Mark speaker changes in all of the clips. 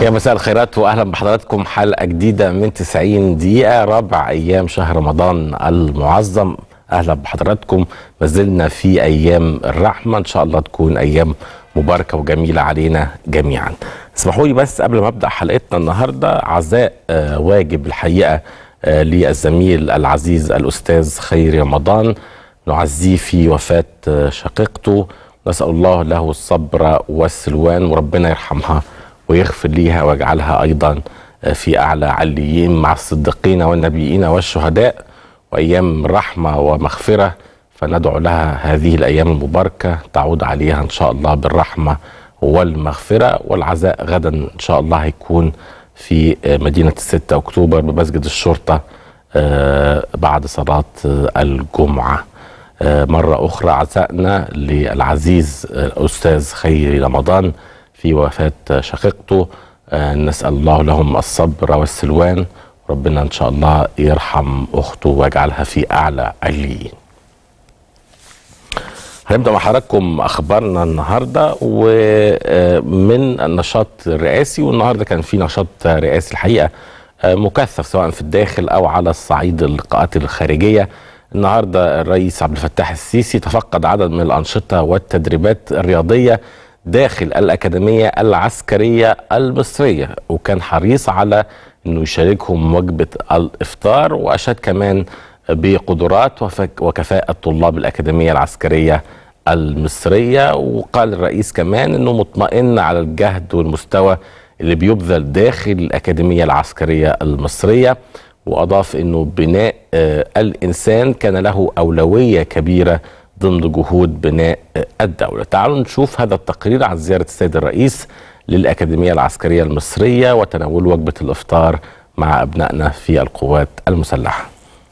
Speaker 1: يا مساء الخيرات واهلا بحضراتكم حلقه جديده من 90 دقيقه رابع ايام شهر رمضان المعظم اهلا بحضراتكم ما زلنا في ايام الرحمه ان شاء الله تكون ايام مباركه وجميله علينا جميعا اسمحوا لي بس قبل ما ابدا حلقتنا النهارده عزاء آه، واجب الحقيقه آه، للزميل العزيز الاستاذ خيري رمضان نعزيه في وفاه آه، شقيقته نسال الله له الصبر والسلوان وربنا يرحمها ويغفر ليها ويجعلها ايضا في اعلى عليين مع الصديقين والنبيين والشهداء وايام رحمه ومغفره فندعو لها هذه الايام المباركه تعود عليها ان شاء الله بالرحمه والمغفره والعزاء غدا ان شاء الله هيكون في مدينه 6 اكتوبر بمسجد الشرطه آه، بعد صلاه آه، الجمعه آه، مرة أخرى عزائنا للعزيز الأستاذ خيري رمضان في وفاة شقيقته آه، نسأل الله لهم الصبر والسلوان ربنا إن شاء الله يرحم أخته ويجعلها في أعلى عليين هنبدأ مع حضراتكم أخبارنا النهاردة ومن النشاط الرئاسي والنهاردة كان في نشاط رئاسي الحقيقة آه، مكثف سواء في الداخل أو على الصعيد اللقاءات الخارجية النهارده الرئيس عبد الفتاح السيسي تفقد عدد من الانشطه والتدريبات الرياضيه داخل الاكاديميه العسكريه المصريه وكان حريص على انه يشاركهم وجبه الافطار واشاد كمان بقدرات وفك- وكفاءه طلاب الاكاديميه العسكريه المصريه وقال الرئيس كمان انه مطمئن على الجهد والمستوى اللي بيبذل داخل الاكاديميه العسكريه المصريه واضاف انه بناء آه، الانسان كان له اولويه كبيره ضمن جهود بناء آه، الدوله. تعالوا نشوف هذا التقرير عن زياره السيد الرئيس للاكاديميه العسكريه المصريه وتناول وجبه الافطار مع ابنائنا في القوات المسلحه.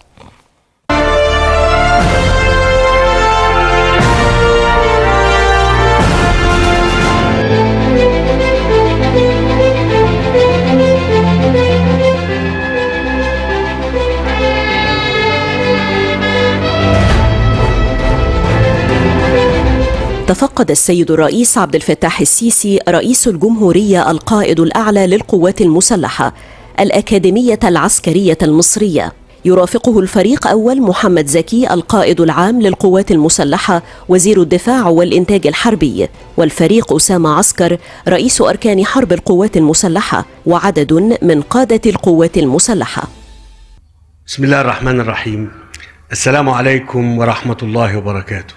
Speaker 2: تفقد السيد الرئيس عبد الفتاح السيسي رئيس الجمهورية القائد الأعلى للقوات المسلحة الأكاديمية العسكرية المصرية يرافقه الفريق أول محمد زكي القائد العام للقوات المسلحة وزير الدفاع والإنتاج الحربي والفريق أسامة عسكر رئيس أركان حرب القوات المسلحة وعدد من قادة القوات المسلحة
Speaker 3: بسم الله الرحمن الرحيم السلام عليكم ورحمة الله وبركاته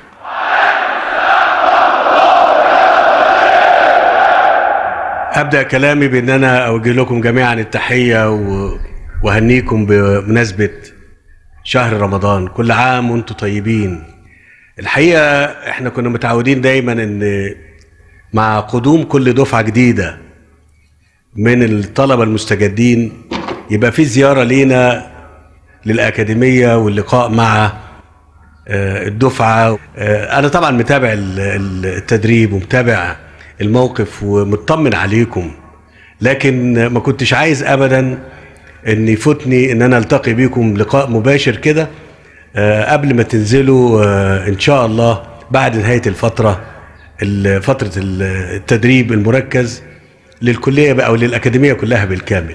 Speaker 3: أبدأ كلامي بأن أنا أوجه لكم جميعا التحية و- وأهنيكم بمناسبة شهر رمضان كل عام وأنتم طيبين الحقيقة إحنا كنا متعودين دايما أن مع قدوم كل دفعة جديدة من الطلبة المستجدين يبقى في زيارة لينا للأكاديمية واللقاء مع آه، الدفعة آه، أنا طبعا متابع ال- ال- التدريب ومتابع الموقف ومطمن عليكم لكن ما كنتش عايز أبدا أن يفوتني أن أنا ألتقي بيكم لقاء مباشر كده آه، قبل ما تنزلوا آه، إن شاء الله بعد نهاية الفترة ال- فترة ال- التدريب المركز للكلية بقى أو للأكاديمية كلها بالكامل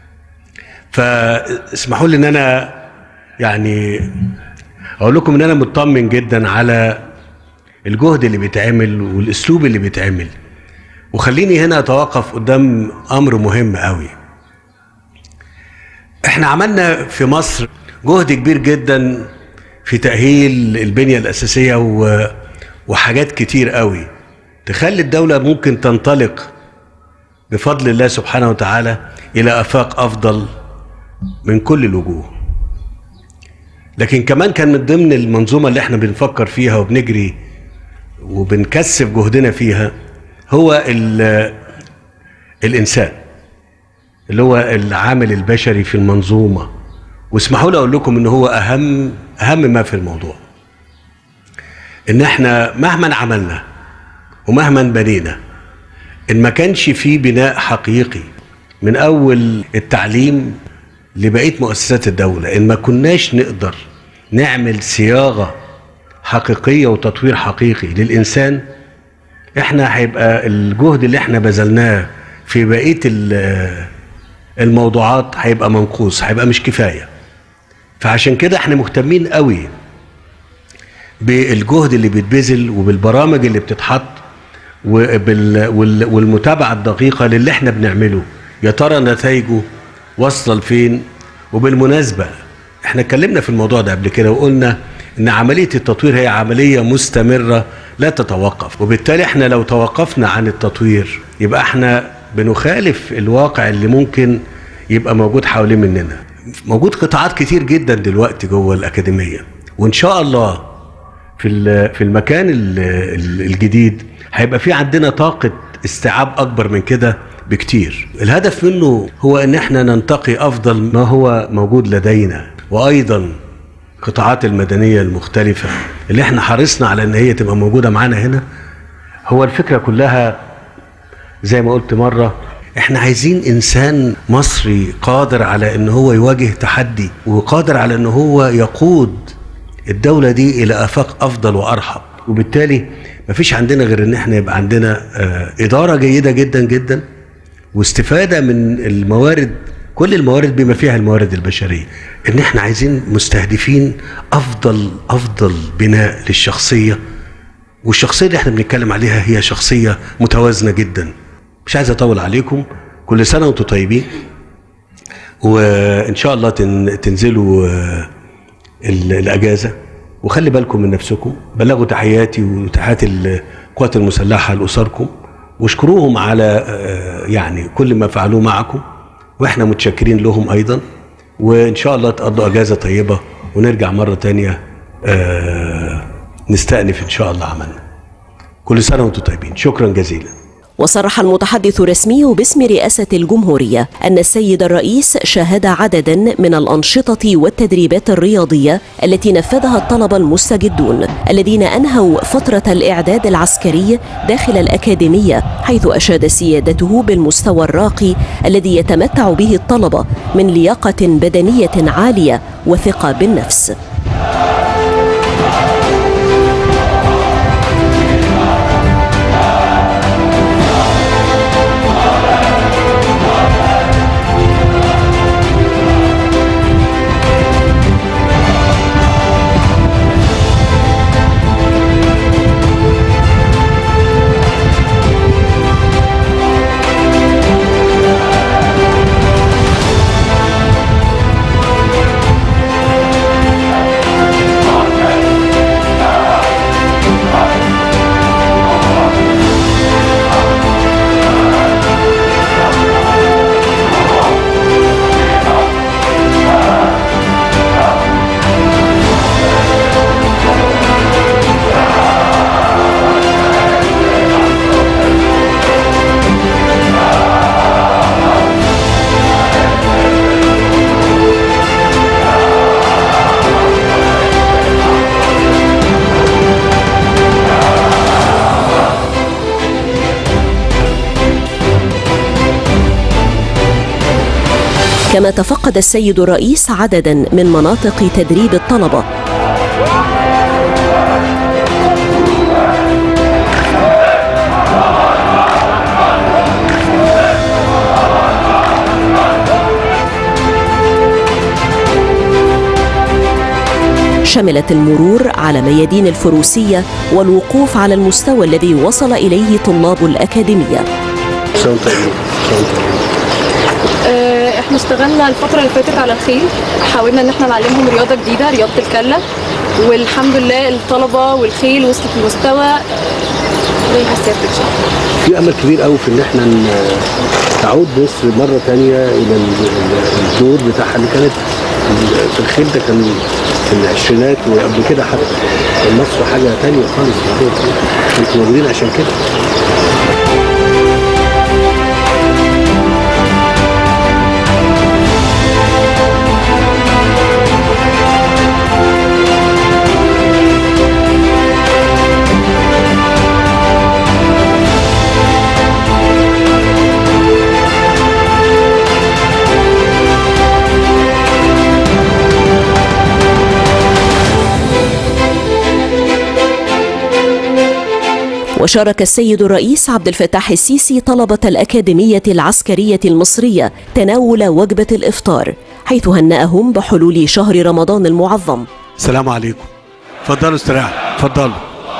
Speaker 3: فاسمحوا لي ان انا يعني اقول لكم ان انا مطمن جدا على الجهد اللي بيتعمل والاسلوب اللي بيتعمل وخليني هنا اتوقف قدام امر مهم قوي احنا عملنا في مصر جهد كبير جدا في تأهيل البنية الأساسية و... وحاجات كتير قوي تخلي الدولة ممكن تنطلق بفضل الله سبحانه وتعالى إلى آفاق أفضل من كل الوجوه لكن كمان كان من ضمن المنظومة اللي احنا بنفكر فيها وبنجري وبنكثف جهدنا فيها هو ال- الإنسان اللي هو العامل البشري في المنظومة واسمحوا لي أقول لكم إن هو أهم أهم ما في الموضوع إن احنا مهما عملنا ومهما بنينا إن ما كانش في بناء حقيقي من أول التعليم لبقيه مؤسسات الدوله ان ما كناش نقدر نعمل صياغه حقيقيه وتطوير حقيقي للانسان احنا هيبقى الجهد اللي احنا بذلناه في في بقيه ال- الموضوعات هيبقى منقوص هيبقى مش كفايه فعشان كده احنا مهتمين قوي بالجهد اللي بيتبذل وبالبرامج اللي بتتحط وبال وال- والمتابعه الدقيقه للي احنا بنعمله يا ترى نتائجه واصله لفين وبالمناسبه احنا اتكلمنا في الموضوع ده قبل كده وقلنا ان عمليه التطوير هي عمليه مستمره لا تتوقف وبالتالي احنا لو توقفنا عن التطوير يبقى احنا بنخالف الواقع اللي ممكن يبقى موجود حوالين مننا موجود قطاعات كتير جدا دلوقتي جوه الاكاديميه وان شاء الله في ال- في المكان ال- ال- الجديد هيبقى في عندنا طاقه استيعاب اكبر من كده بكتير الهدف منه هو ان احنا ننتقي افضل ما هو موجود لدينا وايضا القطاعات المدنيه المختلفه اللي احنا حرصنا على ان هي تبقى موجوده معانا هنا هو الفكره كلها زي ما قلت مرة احنا عايزين انسان مصري قادر على ان هو يواجه تحدي وقادر على ان هو يقود الدولة دي الى افاق افضل وارحب وبالتالي مفيش عندنا غير ان احنا يبقى عندنا آه، ادارة جيدة جدا جدا واستفادة من الموارد كل الموارد بما فيها الموارد البشرية ان احنا عايزين مستهدفين افضل افضل بناء للشخصية والشخصيه اللي احنا بنتكلم عليها هي شخصيه متوازنه جدا مش عايز اطول عليكم كل سنه وانتم طيبين وان شاء الله تن- تنزلوا آه، ال- الاجازه وخلي بالكم من نفسكم بلغوا تحياتي وتحيات القوات المسلحه لاسركم واشكروهم على آه، يعني كل ما فعلوه معكم واحنا متشكرين لهم ايضا وان شاء الله تقضوا اجازه طيبه ونرجع مره تانية آه، نستأنف ان شاء الله عملنا كل سنه وانتم طيبين شكرا جزيلا
Speaker 2: وصرح المتحدث الرسمي باسم رئاسة الجمهورية أن السيد الرئيس شاهد عددا من الأنشطة والتدريبات الرياضية التي نفذها الطلبة المستجدون الذين أنهوا فترة الإعداد العسكري داخل الأكاديمية حيث أشاد سيادته بالمستوى الراقي الذي يتمتع به الطلبة من لياقة بدنية عالية وثقة بالنفس كما تفقد السيد الرئيس عددا من مناطق تدريب الطلبة شملت المرور على ميادين الفروسية والوقوف على المستوى الذي وصل إليه طلاب الأكاديمية
Speaker 3: سنة طيبين سنة طيبين
Speaker 4: آه، احنا اشتغلنا الفترة اللي فاتت على الخيل حاولنا ان احنا نعلمهم رياضة جديدة رياضة الكلة والحمد لله الطلبة والخيل وصلت لمستوى زي ما سيادتك شايفة.
Speaker 3: في امل كبير قوي في ان احنا ن- تعود مصر مره تانية الى ال- ال- الدور بتاعها اللي كانت ال- في الخيل ده كان في العشرينات وقبل كده حتى كان مصر حاجه تانية خالص كانوا موجودين عشان كده
Speaker 2: وشارك السيد الرئيس عبد الفتاح السيسي طلبة الأكاديمية العسكرية المصرية تناول وجبة الإفطار حيث هنأهم بحلول شهر رمضان المعظم
Speaker 3: السلام عليكم اتفضلوا استريحوا اتفضلوا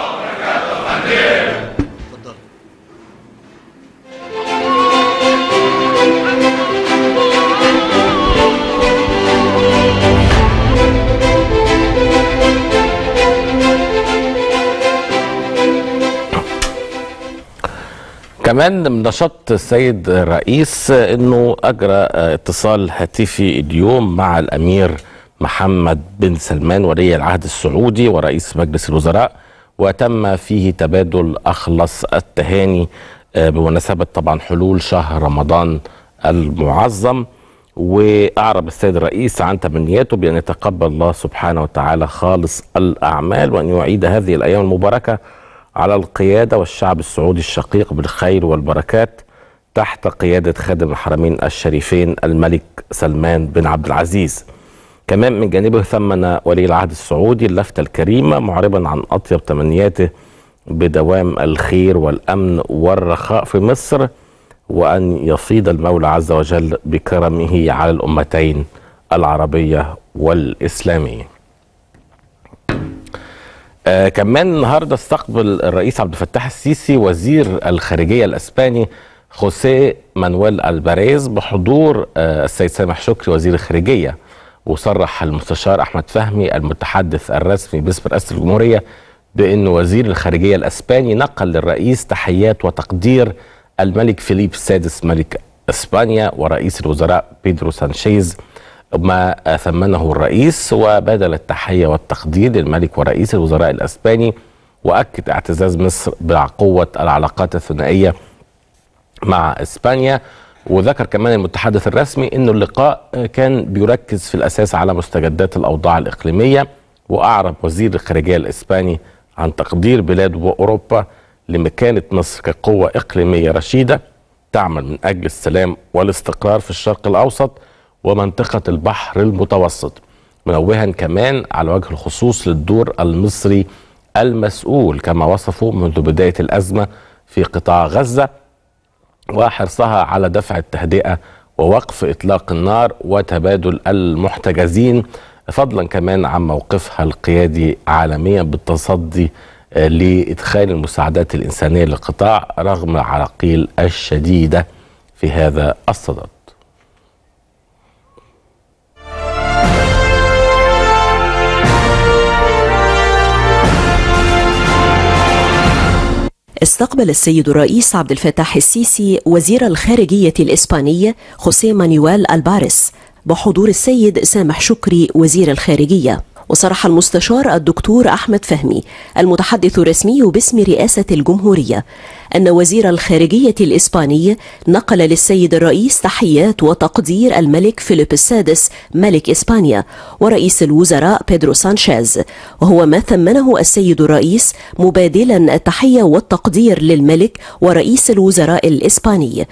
Speaker 1: كمان من نشاط السيد الرئيس انه اجرى اتصال هاتفي اليوم مع الامير محمد بن سلمان ولي العهد السعودي ورئيس مجلس الوزراء وتم فيه تبادل اخلص التهاني بمناسبه طبعا حلول شهر رمضان المعظم واعرب السيد الرئيس عن تمنياته بان يتقبل الله سبحانه وتعالى خالص الاعمال وان يعيد هذه الايام المباركه على القيادة والشعب السعودي الشقيق بالخير والبركات تحت قيادة خادم الحرمين الشريفين الملك سلمان بن عبد العزيز كمان من جانبه ثمن ولي العهد السعودي اللفتة الكريمة معربا عن أطيب تمنياته بدوام الخير والأمن والرخاء في مصر وأن يفيض المولى عز وجل بكرمه على الأمتين العربية والإسلامية آه كمان النهارده استقبل الرئيس عبد الفتاح السيسي وزير الخارجيه الاسباني خوسيه مانويل الباريز بحضور آه السيد سامح شكري وزير الخارجيه وصرح المستشار احمد فهمي المتحدث الرسمي باسم رئاسه الجمهوريه بان وزير الخارجيه الاسباني نقل للرئيس تحيات وتقدير الملك فيليب السادس ملك اسبانيا ورئيس الوزراء بيدرو سانشيز ما ثمنه الرئيس وبادل التحية والتقدير للملك ورئيس الوزراء الأسباني وأكد اعتزاز مصر بقوة العلاقات الثنائية مع إسبانيا وذكر كمان المتحدث الرسمي أن اللقاء كان بيركز في الأساس على مستجدات الأوضاع الإقليمية وأعرب وزير الخارجية الإسباني عن تقدير بلاده وأوروبا لمكانة مصر كقوة إقليمية رشيدة تعمل من أجل السلام والاستقرار في الشرق الأوسط ومنطقة البحر المتوسط منوها كمان على وجه الخصوص للدور المصري المسؤول كما وصفوا منذ بداية الأزمة في قطاع غزة وحرصها على دفع التهدئة ووقف إطلاق النار وتبادل المحتجزين فضلا كمان عن موقفها القيادي عالميا بالتصدي لإدخال المساعدات الإنسانية للقطاع رغم العراقيل الشديدة في هذا الصدد
Speaker 2: استقبل السيد الرئيس عبد الفتاح السيسي وزير الخارجية الإسبانية خوسيه مانويل الباريس بحضور السيد سامح شكري وزير الخارجية وصرح المستشار الدكتور أحمد فهمي المتحدث الرسمي باسم رئاسة الجمهورية أن وزير الخارجية الإسباني نقل للسيد الرئيس تحيات وتقدير الملك فيليب السادس ملك إسبانيا ورئيس الوزراء بيدرو سانشيز وهو ما ثمنه السيد الرئيس مبادلا التحية والتقدير للملك ورئيس الوزراء الإسباني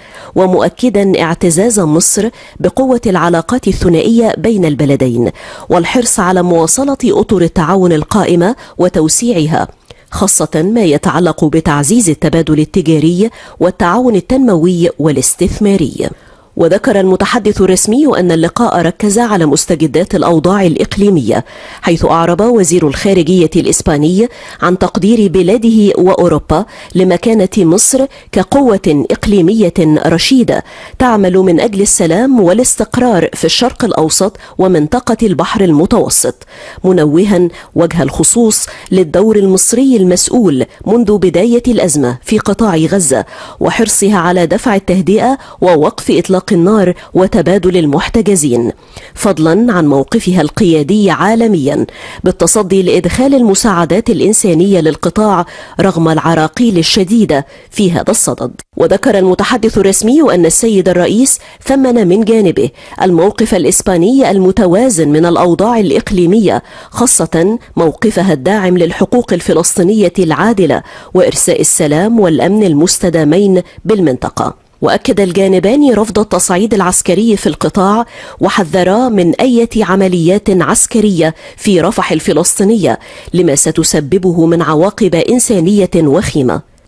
Speaker 2: ومؤكدا اعتزاز مصر بقوة العلاقات الثنائية بين البلدين والحرص على مواصلة أطر التعاون القائمة وتوسيعها خاصة ما يتعلق بتعزيز التبادل التجاري والتعاون التنموي والاستثماري. وذكر المتحدث الرسمي أن اللقاء ركز على مستجدات الأوضاع الإقليمية حيث أعرب وزير الخارجية الإسباني عن تقدير بلاده وأوروبا لمكانة مصر كقوة إقليمية رشيدة تعمل من أجل السلام والاستقرار في الشرق الأوسط ومنطقة البحر المتوسط منوها وجه الخصوص للدور المصري المسؤول منذ بداية الأزمة في قطاع غزة وحرصها على دفع التهدئة ووقف إطلاق إطلاق النار وتبادل المحتجزين فضلا عن موقفها القيادي عالميا بالتصدي لإدخال المساعدات الإنسانية للقطاع رغم العراقيل الشديدة في هذا الصدد وذكر المتحدث الرسمي أن السيد الرئيس ثمن من جانبه الموقف الإسباني المتوازن من الأوضاع الإقليمية خاصة موقفها الداعم للحقوق الفلسطينية العادلة وإرساء السلام والأمن المستدامين بالمنطقة واكد الجانبان رفض التصعيد العسكري في القطاع وحذرا من اي عمليات عسكريه في رفح الفلسطينيه لما ستسببه من عواقب انسانيه وخيمه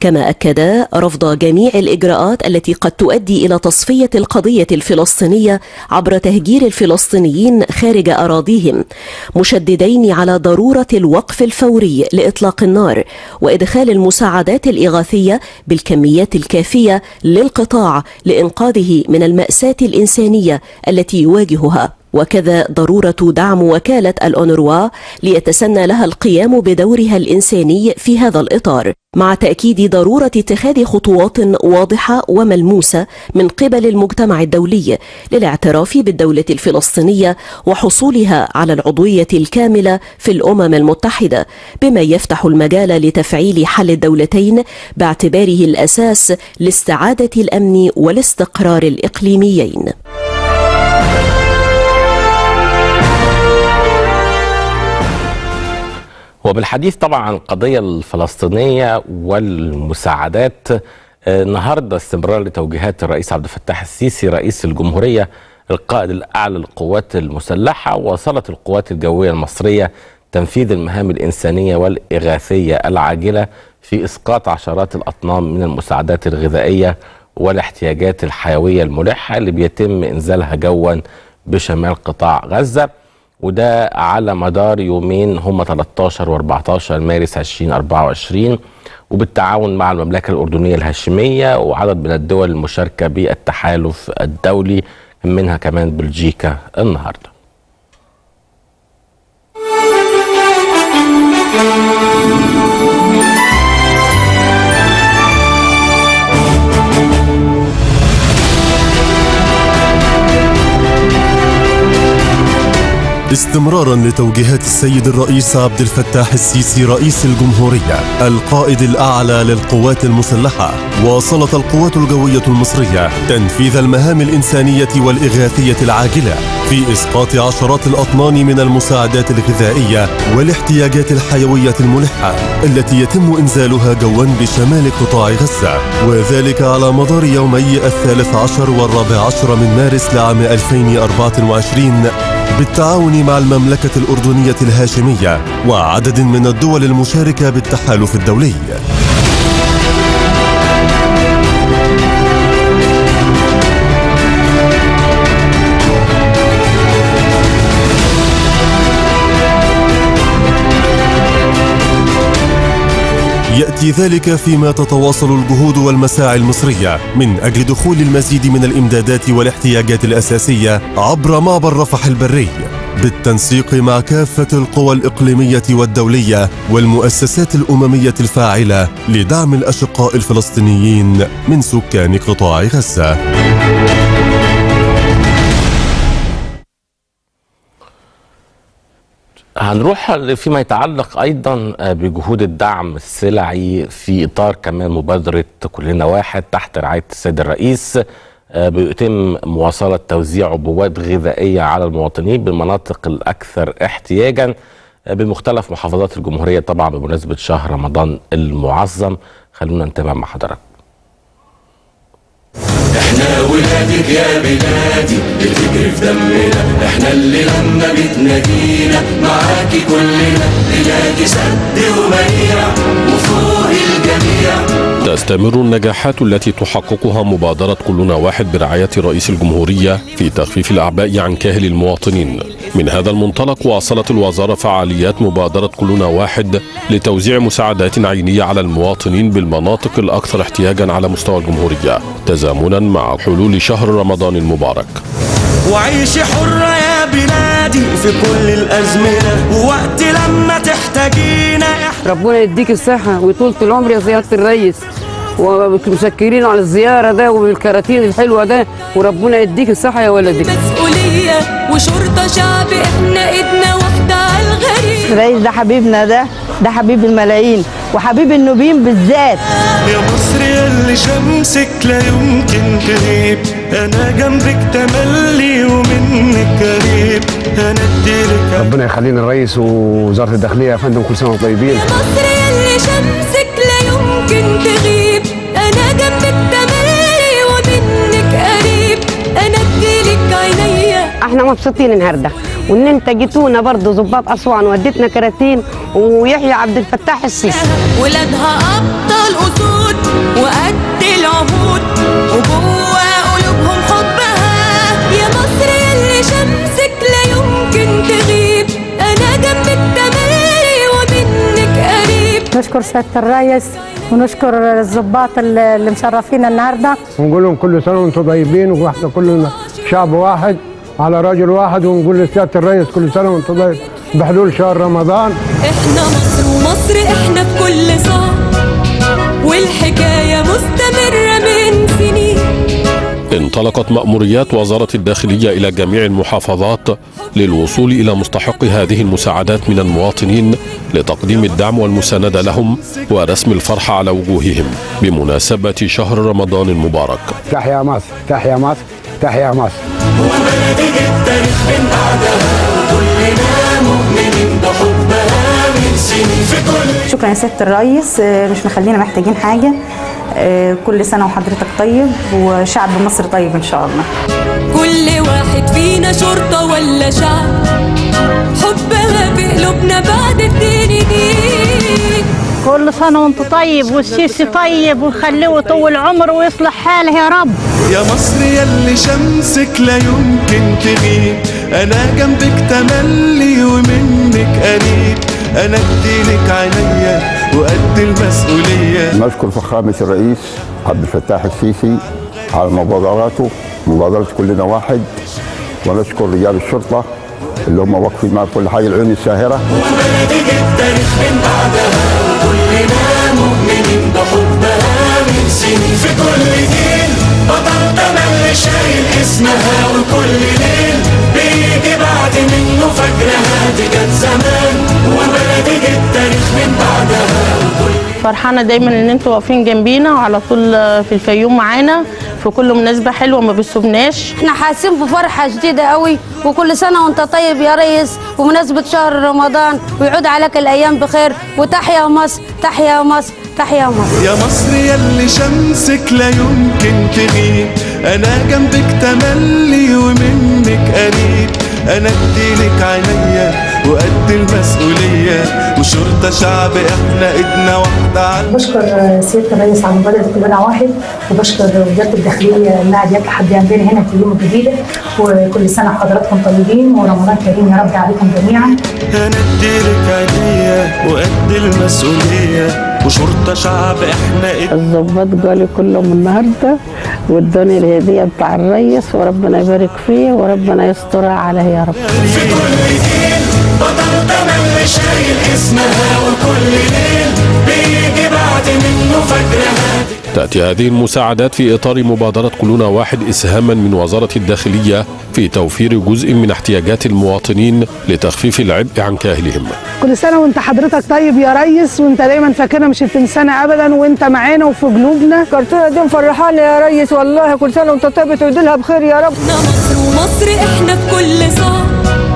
Speaker 2: كما أكدا رفض جميع الإجراءات التي قد تؤدي إلى تصفية القضية الفلسطينية عبر تهجير الفلسطينيين خارج أراضيهم مشددين على ضرورة الوقف الفوري لإطلاق النار وإدخال المساعدات الإغاثية بالكميات الكافية للقطاع لإنقاذه من المأساة الإنسانية التي يواجهها وكذا ضرورة دعم وكالة الأونروا ليتسنى لها القيام بدورها الإنساني في هذا الإطار مع تأكيد ضرورة اتخاذ خطوات واضحة وملموسة من قبل المجتمع الدولي للاعتراف بالدولة الفلسطينية وحصولها على العضوية الكاملة في الأمم المتحدة بما يفتح المجال لتفعيل حل الدولتين باعتباره الأساس لاستعادة الأمن والاستقرار الإقليميين
Speaker 1: وبالحديث طبعا عن القضية الفلسطينية والمساعدات آه، النهاردة استمرار لتوجيهات الرئيس عبد الفتاح السيسي رئيس الجمهورية القائد الأعلى للقوات المسلحة وصلت القوات الجوية المصرية تنفيذ المهام الإنسانية والإغاثية العاجلة في إسقاط عشرات الأطنان من المساعدات الغذائية والاحتياجات الحيوية الملحة اللي بيتم إنزالها جوا بشمال قطاع غزة وده على مدار يومين هم 13 و14 مارس 2024 وبالتعاون مع المملكة الأردنية الهاشمية وعدد من الدول المشاركة بالتحالف الدولي منها كمان بلجيكا النهارده
Speaker 5: استمرارا لتوجيهات السيد الرئيس عبد الفتاح السيسي رئيس الجمهورية القائد الأعلى للقوات المسلحة واصلت القوات الجوية المصرية تنفيذ المهام الإنسانية والإغاثية العاجلة في إسقاط عشرات الأطنان من المساعدات الغذائية والاحتياجات الحيوية الملحة التي يتم إنزالها جوا بشمال قطاع غزة وذلك على مدار يومي الثالث عشر والرابع عشر من مارس لعام 2024 بالتعاون مع المملكة الأردنية الهاشمية وعدد من الدول المشاركة بالتحالف الدولي يأتي ذلك فيما تتواصل الجهود والمساعي المصرية من أجل دخول المزيد من الإمدادات والاحتياجات الأساسية عبر معبر رفح البري بالتنسيق مع كافة القوى الإقليمية والدولية والمؤسسات الأممية الفاعلة لدعم الأشقاء الفلسطينيين من سكان قطاع غزة.
Speaker 1: هنروح فيما يتعلق ايضا بجهود الدعم السلعي في اطار كمان مبادره كلنا واحد تحت رعايه السيد الرئيس بيتم مواصله توزيع عبوات غذائيه على المواطنين بالمناطق الاكثر احتياجا بمختلف محافظات الجمهوريه طبعا بمناسبه شهر رمضان المعظم خلونا نتابع مع حضراتكم
Speaker 6: احنا ولادك يا بلادي الفكر في دمنا احنا اللي لما بتنادينا معاكي كلنا بلادي سد ومنيع وفوق الجميع
Speaker 7: تستمر النجاحات التي تحققها مبادرة كلنا واحد برعاية رئيس الجمهورية في تخفيف الأعباء عن كاهل المواطنين من هذا المنطلق واصلت الوزارة فعاليات مبادرة كلنا واحد لتوزيع مساعدات عينية على المواطنين بالمناطق الأكثر احتياجا على مستوى الجمهورية تزامنا مع حلول شهر رمضان المبارك
Speaker 6: وعيشي حرة يا بلادي في كل الأزمنة ووقت لما تحتاجينا احنا
Speaker 8: ربنا يديك الصحة وطولة العمر يا زيارة الرئيس ومشكرين على الزيارة ده والكراتين الحلوة ده وربنا يديك الصحة يا ولدي
Speaker 9: مسؤولية وشرطة شعب احنا ايدنا واحدة على الغريب
Speaker 10: الرئيس ده حبيبنا ده ده حبيب الملايين وحبيب النوبين بالذات
Speaker 6: يا مصر يلي شمسك لا يمكن تغيب أنا جنبك تملي ومنك قريب هنديلك
Speaker 11: ربنا يخلينا الرئيس ووزاره الداخليه يا فندم كل سنه وانتم طيبين
Speaker 9: يا مصر يلي شمسك لا يمكن تغيب انا جنبك تملي ومنك قريب انا اديلك عينيا
Speaker 8: احنا مبسوطين النهارده وان انت جيتونا برضه ظباط اسوان وديتنا كراتين ويحيى عبد الفتاح السيسي
Speaker 9: ولادها أبطال أسود وقد العهود وجوا قلوبهم حبها يا مصر يلي شمسك لا يمكن تغيب أنا جنبك تملي ومنك قريب
Speaker 12: نشكر سيادة الرئيس ونشكر الضباط اللي اللي مشرفينا النهارده
Speaker 11: ونقول لهم كل سنه وانتم طيبين واحنا كلنا شعب واحد على راجل واحد ونقول لسياده الرئيس كل سنه وانتم طيب بحلول شهر رمضان
Speaker 9: احنا مصر ومصر احنا في كل صعب والحكاية مستمرة من سنين
Speaker 7: انطلقت مأموريات وزارة الداخلية إلى جميع المحافظات للوصول إلى مستحق هذه المساعدات من المواطنين لتقديم الدعم والمساندة لهم ورسم الفرحة على وجوههم بمناسبة شهر رمضان المبارك
Speaker 11: تحيا مصر تحيا مصر تحيا مصر
Speaker 6: وبلدي التاريخ من بعدها كلنا مؤمنين بحبها من سنين في كل
Speaker 12: شكرا يا سيادة الرئيس آه، مش مخلينا محتاجين حاجة آه، كل سنة وحضرتك طيب وشعب مصر طيب إن شاء الله
Speaker 9: كل واحد فينا شرطة ولا شعب حبها في قلوبنا بعد الدين دين
Speaker 12: كل سنة وانت طيب والسيسي طيب ويخليه طول عمره ويصلح حاله يا رب
Speaker 6: يا مصر يلي شمسك لا يمكن تغيب انا جنبك تملي ومنك قريب انا اديلك عينيا وقد المسؤوليه
Speaker 13: نشكر فخامة الرئيس عبد الفتاح السيسي على مبادراته مبادرة كلنا واحد ونشكر رجال الشرطة اللي هم واقفين مع كل حي العيون الساهرة
Speaker 6: وبلدي التاريخ من بعدها كلنا مؤمنين بحبها من سنين في كل جيل بطل تملي شايل اسمها وكل ليل بيجي بعد منه فجرها دي جت زمان وبلدي التاريخ من بعدها
Speaker 14: فرحانه دايما ان انتوا واقفين جنبينا وعلى طول في الفيوم معانا في كل مناسبه حلوه ما بتسيبناش
Speaker 15: احنا حاسين بفرحة شديدة قوي وكل سنة وانت طيب يا ريس بمناسبة شهر رمضان ويعود عليك الأيام بخير وتحيا مصر تحيا مصر تحيا مصر
Speaker 6: يا مصر يلي شمسك لا يمكن تغيب انا جنبك تملي ومنك قريب انا اديلك عينيا وقد المسؤوليه وشرطه شعب احنا ايدنا واحده على
Speaker 12: بشكر سيادة الرئيس على مبادرة كلنا واحد وبشكر وزارة الداخلية انها جت لحد عندنا هنا في اليوم الجديدة وكل سنة وحضراتكم طيبين ورمضان كريم يا رب عليكم جميعا
Speaker 6: انا اديلك عينيا وقد المسؤوليه وشرطه شعب احنا ايدنا
Speaker 8: الظباط قالوا كلهم النهارده وادوني الهديه بتاع الريس وربنا يبارك فيه وربنا يسترها عليه يا رب
Speaker 6: في كل جيل بطل تملي شايل اسمها وكل ليل بيجي بعد منه فجرها
Speaker 7: تأتي هذه المساعدات في إطار مبادرة كلنا واحد إسهاما من وزارة الداخلية في توفير جزء من احتياجات المواطنين لتخفيف العبء عن كاهلهم
Speaker 16: كل سنه وانت حضرتك طيب يا ريس وانت دايما فاكرنا مش هتنسانا ابدا وانت معانا وفي قلوبنا
Speaker 17: الكرتونه دي مفرحاني يا ريس والله كل سنه وانت طيب تعدلها بخير يا رب
Speaker 9: مصر ومصر احنا في كل صعب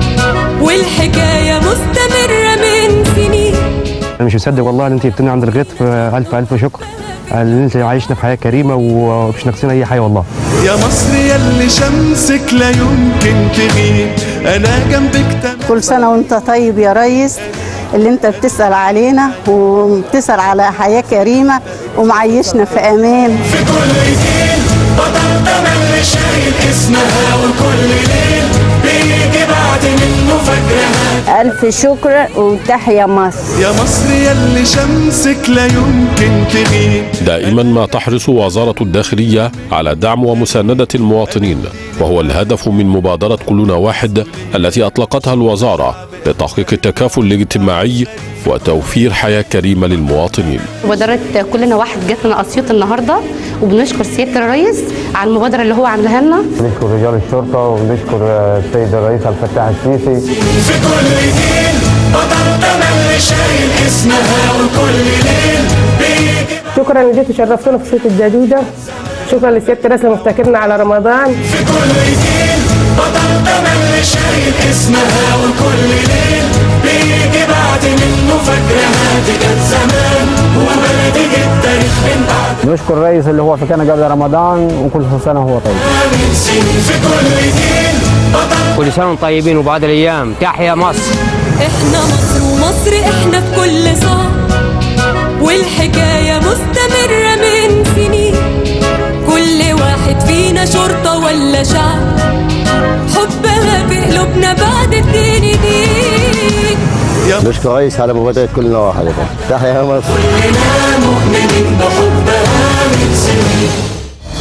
Speaker 9: والحكاية مستمرة من سنين
Speaker 11: انا مش مصدق والله ان انت جبتنا عند الغيط الف الف شكر ان انت عايشنا في حياه كريمه ومش ناقصين اي حاجه والله
Speaker 6: يا مصر يلي شمسك لا يمكن تغيب انا جنبك تملي
Speaker 12: كل سنة وانت طيب يا ريس اللي انت بتسأل علينا وبتسأل على حياة كريمة ومعيشنا في امان
Speaker 6: في كل جيل بطل تملي شايل اسمها وكل ليل بيجي بعد منه فجرها
Speaker 12: ألف شكر وتحيا مصر
Speaker 6: يا مصر يلي شمسك لا يمكن تغيب
Speaker 7: دائما ما تحرص وزارة الداخلية على دعم ومساندة المواطنين وهو الهدف من مبادرة كلنا واحد التي أطلقتها الوزارة لتحقيق التكافل الاجتماعي وتوفير حياة كريمة للمواطنين
Speaker 18: مبادرة كلنا واحد جت من أسيوط النهاردة وبنشكر سيادة الرئيس على المبادرة اللي هو عاملاها لنا
Speaker 11: نشكر رجال الشرطه ونشكر السيد الرئيس عبد الفتاح السيسي
Speaker 6: في كل جيل بطل تملي شايل اسمها وكل ليل بيجي
Speaker 16: شكرا ان جيتوا شرفتونا في صوت الجديده شكرا لسياده الرئيس اللي مفتكرنا على رمضان
Speaker 6: في كل جيل بطل تملي شايل اسمها وكل ليل بيجي بعد منه فجرها دي جت زمان وبلدي التاريخ من بعد
Speaker 11: نشكر الرئيس اللي هو فكرنا قبل رمضان وكل سنه وهو طيب
Speaker 6: من سنين في كل جيل
Speaker 19: كل سنه وانتم طيبين وبعد الايام تحيا مصر
Speaker 9: احنا مصر ومصر احنا في كل صعب والحكاية مستمرة من سنين كل واحد فينا شرطة ولا شعب حبها في قلوبنا بعد الدين دين
Speaker 20: مش كويس على مبادئ كل واحد تحيا مصر
Speaker 6: كلنا مؤمنين بحبها من سنين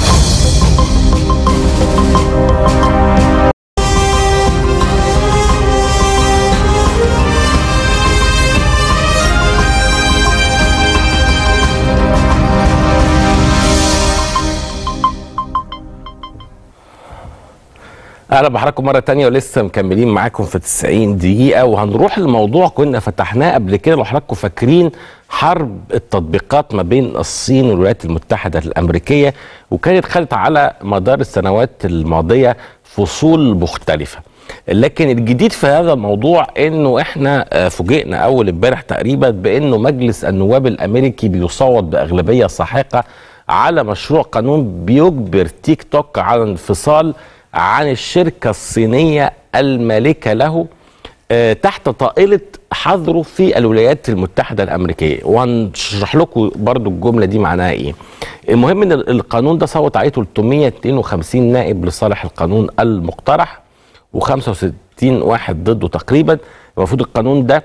Speaker 1: اهلا بحضراتكم مره تانية ولسه مكملين معاكم في 90 دقيقه وهنروح لموضوع كنا فتحناه قبل كده لو حضراتكم فاكرين حرب التطبيقات ما بين الصين والولايات المتحده الامريكيه وكانت خدت على مدار السنوات الماضيه فصول مختلفه لكن الجديد في هذا الموضوع انه احنا آه، فوجئنا اول امبارح تقريبا بانه مجلس النواب الامريكي بيصوت باغلبيه ساحقه على مشروع قانون بيجبر تيك توك على انفصال عن الشركه الصينيه المالكه له آه، تحت طائله حظره في الولايات المتحده الامريكيه وهنشرح لكم برضو الجمله دي معناها ايه المهم ان القانون ده صوت عليه 352 نائب لصالح القانون المقترح و65 واحد ضده تقريبا المفروض القانون ده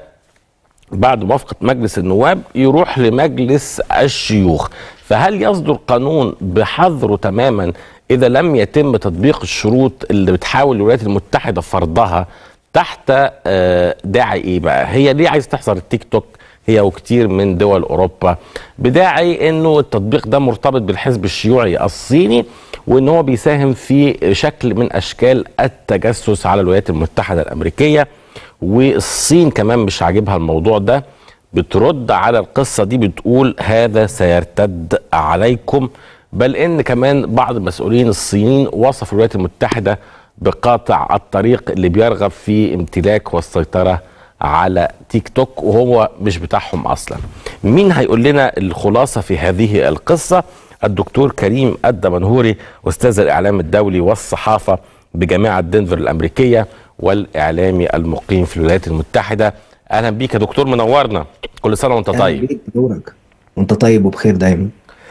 Speaker 1: بعد موافقة مجلس النواب يروح لمجلس الشيوخ فهل يصدر قانون بحظره تماما إذا لم يتم تطبيق الشروط اللي بتحاول الولايات المتحدة فرضها تحت آه، داعي إيه بقى هي ليه عايز تحظر التيك توك هي وكتير من دول أوروبا بداعي أنه التطبيق ده مرتبط بالحزب الشيوعي الصيني وأن هو بيساهم في شكل من أشكال التجسس على الولايات المتحدة الأمريكية والصين كمان مش عاجبها الموضوع ده بترد على القصة دي بتقول هذا سيرتد عليكم بل ان كمان بعض المسؤولين الصينيين وصفوا الولايات المتحدة بقاطع الطريق اللي بيرغب في امتلاك والسيطرة على تيك توك وهو مش بتاعهم اصلا مين هيقول لنا الخلاصة في هذه القصة الدكتور كريم الدمنهوري استاذ الاعلام الدولي والصحافة بجامعة دنفر الامريكية والاعلامي المقيم في الولايات المتحدة اهلا بيك يا دكتور منورنا كل سنة وانت طيب
Speaker 21: دورك وانت طيب وبخير دايما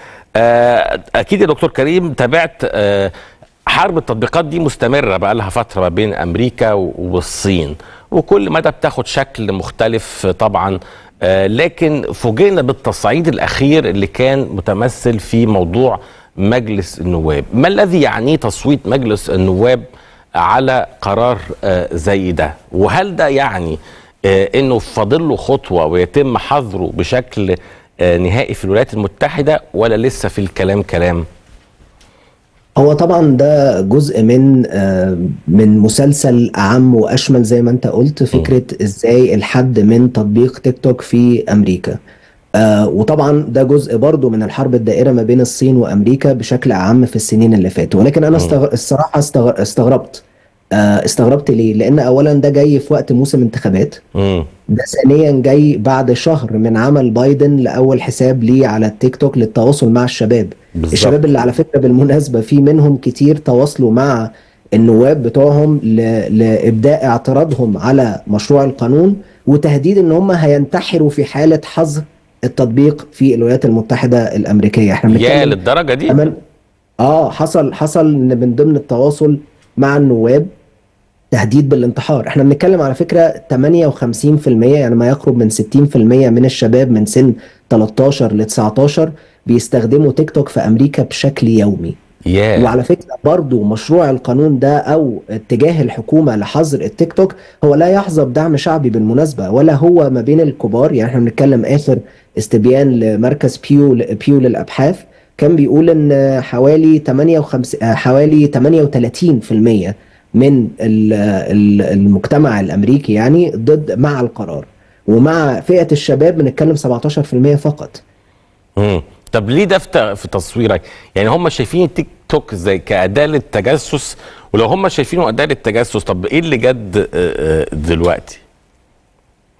Speaker 1: آه، اكيد يا دكتور كريم تابعت آه، حرب التطبيقات دي مستمره بقى لها فتره ما بين امريكا والصين وكل مدى بتاخد شكل مختلف طبعا آه، لكن فوجئنا بالتصعيد الاخير اللي كان متمثل في موضوع مجلس النواب ما الذي يعنيه تصويت مجلس النواب على قرار آه، زي ده وهل ده يعني آه، انه فاضل له خطوه ويتم حظره بشكل آه، نهائي في الولايات المتحده ولا لسه في الكلام كلام
Speaker 21: هو طبعا ده جزء من آه، من مسلسل اعم واشمل زي ما انت قلت فكره ازاي الحد من تطبيق تيك توك في امريكا آه، وطبعا ده جزء برضو من الحرب الدائره ما بين الصين وامريكا بشكل اعم في السنين اللي فاتوا ولكن انا استغ... الصراحه استغ... استغربت آه، استغربت ليه لان اولا ده جاي في وقت موسم انتخابات
Speaker 1: مم.
Speaker 21: ده ثانيا جاي بعد شهر من عمل بايدن لاول حساب ليه على التيك توك للتواصل مع الشباب
Speaker 1: بالظبط.
Speaker 21: الشباب اللي على فكره بالمناسبه في منهم كتير تواصلوا مع النواب بتوعهم ل... لابداء اعتراضهم على مشروع القانون وتهديد ان هم هينتحروا في حاله حظر التطبيق في الولايات المتحده الامريكيه احنا
Speaker 1: يا
Speaker 21: بنتكلم
Speaker 1: للدرجه دي
Speaker 21: كمان اه حصل حصل ان من ضمن التواصل مع النواب تهديد بالانتحار احنا بنتكلم على فكرة 58% يعني ما يقرب من 60% من الشباب من سن 13 ل 19 بيستخدموا تيك توك في امريكا بشكل يومي
Speaker 1: ياه
Speaker 21: وعلى فكرة برضو مشروع القانون ده أو اتجاه الحكومة لحظر التيك توك هو لا يحظى بدعم شعبي بالمناسبة ولا هو ما بين الكبار يعني احنا بنتكلم آخر استبيان لمركز بيو بيو للأبحاث كان بيقول إن حوالي 58 حوالي 38% من ال- ال- المجتمع الأمريكي يعني ضد مع القرار ومع فئة الشباب بنتكلم 17% فقط
Speaker 1: مم. طب ليه ده في ت- في تصويرك؟ يعني هم شايفين التيك توك زي كأداة للتجسس ولو هم شايفينه أداة للتجسس طب إيه اللي جد آه، آه، دلوقتي؟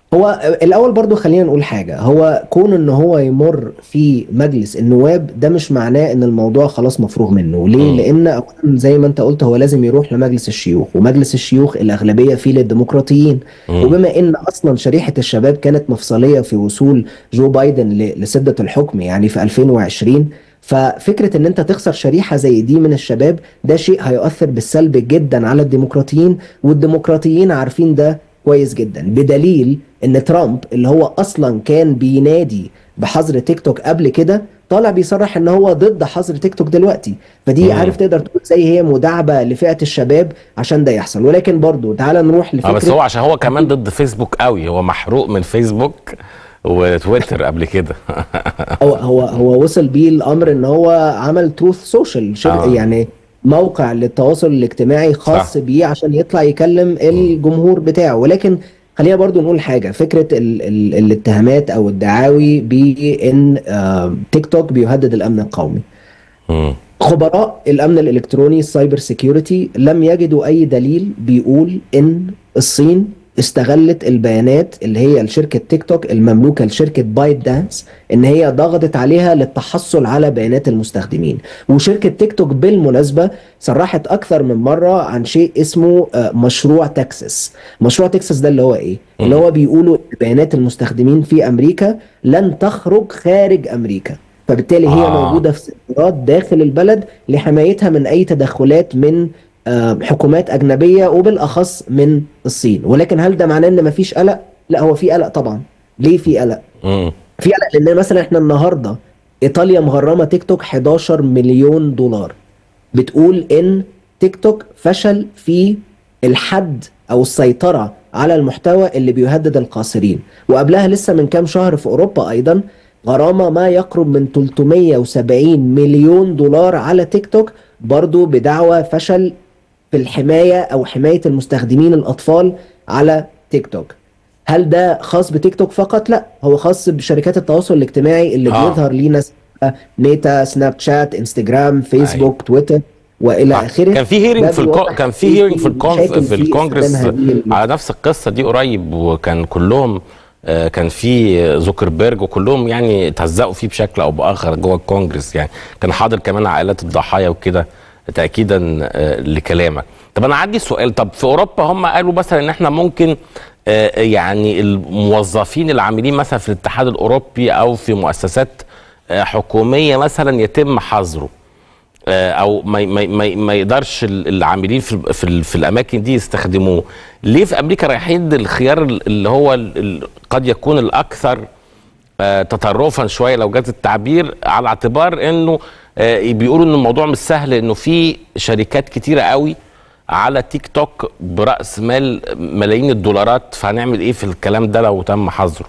Speaker 21: هو الاول برضو خلينا نقول حاجه هو كون ان هو يمر في مجلس النواب ده مش معناه ان الموضوع خلاص مفروغ منه ليه لان اولا زي ما انت قلت هو لازم يروح لمجلس الشيوخ ومجلس الشيوخ الاغلبيه فيه للديمقراطيين
Speaker 4: مم.
Speaker 21: وبما ان اصلا شريحه الشباب كانت مفصليه في وصول جو بايدن ل- لسده الحكم يعني في 2020 ففكره ان انت تخسر شريحه زي دي من الشباب ده شيء هيؤثر بالسلب جدا على الديمقراطيين والديمقراطيين عارفين ده كويس جدا بدليل ان ترامب اللي هو اصلا كان بينادي بحظر تيك توك قبل كده طالع بيصرح ان هو ضد حظر تيك توك دلوقتي فدي
Speaker 1: مم.
Speaker 21: عارف تقدر تقول زي هي مداعبه لفئه الشباب عشان ده يحصل ولكن برضو تعال نروح
Speaker 1: اه
Speaker 21: لفكره
Speaker 1: بس هو عشان هو كمان ضد فيسبوك قوي هو محروق من فيسبوك وتويتر قبل كده
Speaker 21: هو هو هو وصل بيه الامر ان هو عمل تروث سوشيال
Speaker 1: آه.
Speaker 21: يعني موقع للتواصل الاجتماعي خاص
Speaker 1: صح.
Speaker 21: بيه عشان يطلع يكلم الجمهور بتاعه ولكن خلينا برضو نقول حاجة فكرة ال ال الاتهامات أو الدعاوي بأن آه تيك توك بيهدد الأمن القومي خبراء الامن الالكتروني السايبر سيكيورتي لم يجدوا اي دليل بيقول ان الصين استغلت البيانات اللي هي لشركه تيك توك المملوكه لشركه بايت دانس ان هي ضغطت عليها للتحصل على بيانات المستخدمين وشركه تيك توك بالمناسبه صرحت اكثر من مره عن شيء اسمه آه، مشروع تكساس مشروع تكساس ده اللي هو ايه اللي هو بيقولوا بيانات المستخدمين في امريكا لن تخرج خارج امريكا فبالتالي هي
Speaker 1: آه.
Speaker 21: موجوده في سيطرات داخل البلد لحمايتها من اي تدخلات من آه، حكومات اجنبيه وبالاخص من الصين ولكن هل ده معناه ان مفيش قلق لا هو في قلق طبعا ليه في قلق
Speaker 1: مم.
Speaker 21: في قلق لان مثلا احنا النهارده ايطاليا مغرمه تيك توك 11 مليون دولار بتقول ان تيك توك فشل في الحد او السيطره على المحتوى اللي بيهدد القاصرين وقبلها لسه من كام شهر في اوروبا ايضا غرامه ما يقرب من 370 مليون دولار على تيك توك برضو بدعوى فشل في الحمايه او حمايه المستخدمين الاطفال على تيك توك هل ده خاص بتيك توك فقط لا هو خاص بشركات التواصل الاجتماعي اللي
Speaker 1: آه.
Speaker 21: آه. بيظهر لينا ميتا سناب شات انستجرام فيسبوك أيوه. تويتر والى اخره
Speaker 1: كان في هيرنج
Speaker 21: ده
Speaker 1: في الكو...
Speaker 21: بيوضح
Speaker 1: كان في
Speaker 21: إيه
Speaker 1: هيرنج في الكونف
Speaker 21: المشاكل
Speaker 1: في
Speaker 21: في
Speaker 1: الكونجرس
Speaker 21: استخدام هذه ال-
Speaker 1: على نفس القصه دي قريب وكان كلهم آه، كان في زوكربيرج وكلهم يعني اتهزقوا فيه بشكل او باخر جوه الكونجرس يعني كان حاضر كمان عائلات الضحايا وكده تاكيدا آه، لكلامك طب انا عندي سؤال طب في اوروبا هم قالوا مثلا ان احنا ممكن آه، يعني الموظفين العاملين مثلا في الاتحاد الاوروبي او في مؤسسات آه، حكوميه مثلا يتم حظره آه، او ما ما ما, ما يقدرش ال- العاملين في ال- في, ال- في الاماكن دي يستخدموه ليه في امريكا رايحين الخيار ال- اللي هو ال- ال- قد يكون الاكثر آه، تطرفا شويه لو جاز التعبير على اعتبار انه آه، بيقولوا ان الموضوع مش سهل انه في شركات كتيره قوي على تيك توك براس مال ملايين الدولارات فهنعمل ايه في الكلام ده لو تم حظره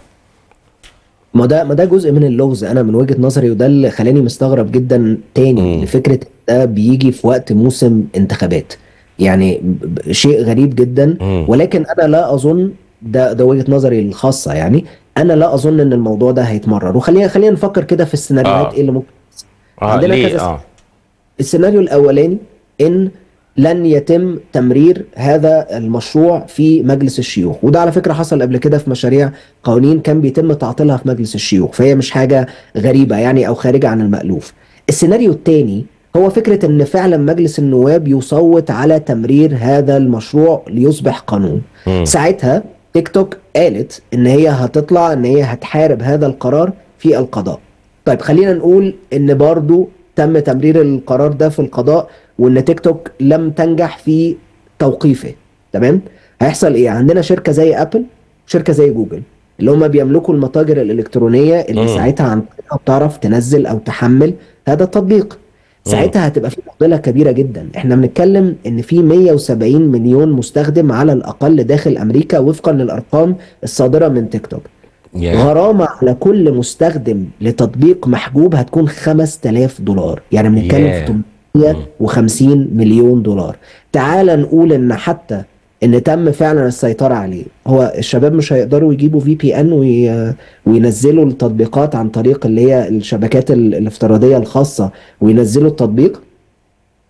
Speaker 21: ما ده ما ده جزء من اللغز انا من وجهة نظري وده اللي خلاني مستغرب جدا تاني لفكرة ده بيجي في وقت موسم انتخابات يعني ب- ب- شيء غريب جدا ولكن انا لا اظن ده ده وجهة نظري الخاصة يعني انا لا اظن ان الموضوع ده هيتمرر وخلينا خلينا نفكر كده في السيناريوهات
Speaker 1: آه.
Speaker 21: ايه اللي ممكن تحصل.
Speaker 1: اه
Speaker 21: عندنا
Speaker 1: ليه
Speaker 21: كذا
Speaker 1: اه
Speaker 21: السيناريو الاولاني ان لن يتم تمرير هذا المشروع في مجلس الشيوخ وده على فكره حصل قبل كده في مشاريع قوانين كان بيتم تعطيلها في مجلس الشيوخ فهي مش حاجه غريبه يعني او خارجه عن المالوف السيناريو الثاني هو فكره ان فعلا مجلس النواب يصوت على تمرير هذا المشروع ليصبح قانون
Speaker 1: مم.
Speaker 21: ساعتها تيك توك قالت ان هي هتطلع ان هي هتحارب هذا القرار في القضاء طيب خلينا نقول ان برضو تم تمرير القرار ده في القضاء وان تيك توك لم تنجح في توقيفه تمام هيحصل ايه عندنا شركه زي ابل شركه زي جوجل اللي هم بيملكوا المتاجر الالكترونيه اللي
Speaker 1: مم.
Speaker 21: ساعتها عن طريقها بتعرف تنزل او تحمل هذا التطبيق ساعتها هتبقى في معضله كبيره جدا احنا بنتكلم ان في 170 مليون مستخدم على الاقل داخل امريكا وفقا للارقام الصادره من تيك توك
Speaker 1: ياه.
Speaker 21: غرامه على كل مستخدم لتطبيق محجوب هتكون 5000 دولار يعني بنتكلم
Speaker 1: ياه.
Speaker 21: في 850 مليون دولار تعال نقول ان حتى ان تم فعلا السيطره عليه هو الشباب مش هيقدروا يجيبوا في بي ان وينزلوا التطبيقات عن طريق اللي هي الشبكات ال- الافتراضيه الخاصه وينزلوا التطبيق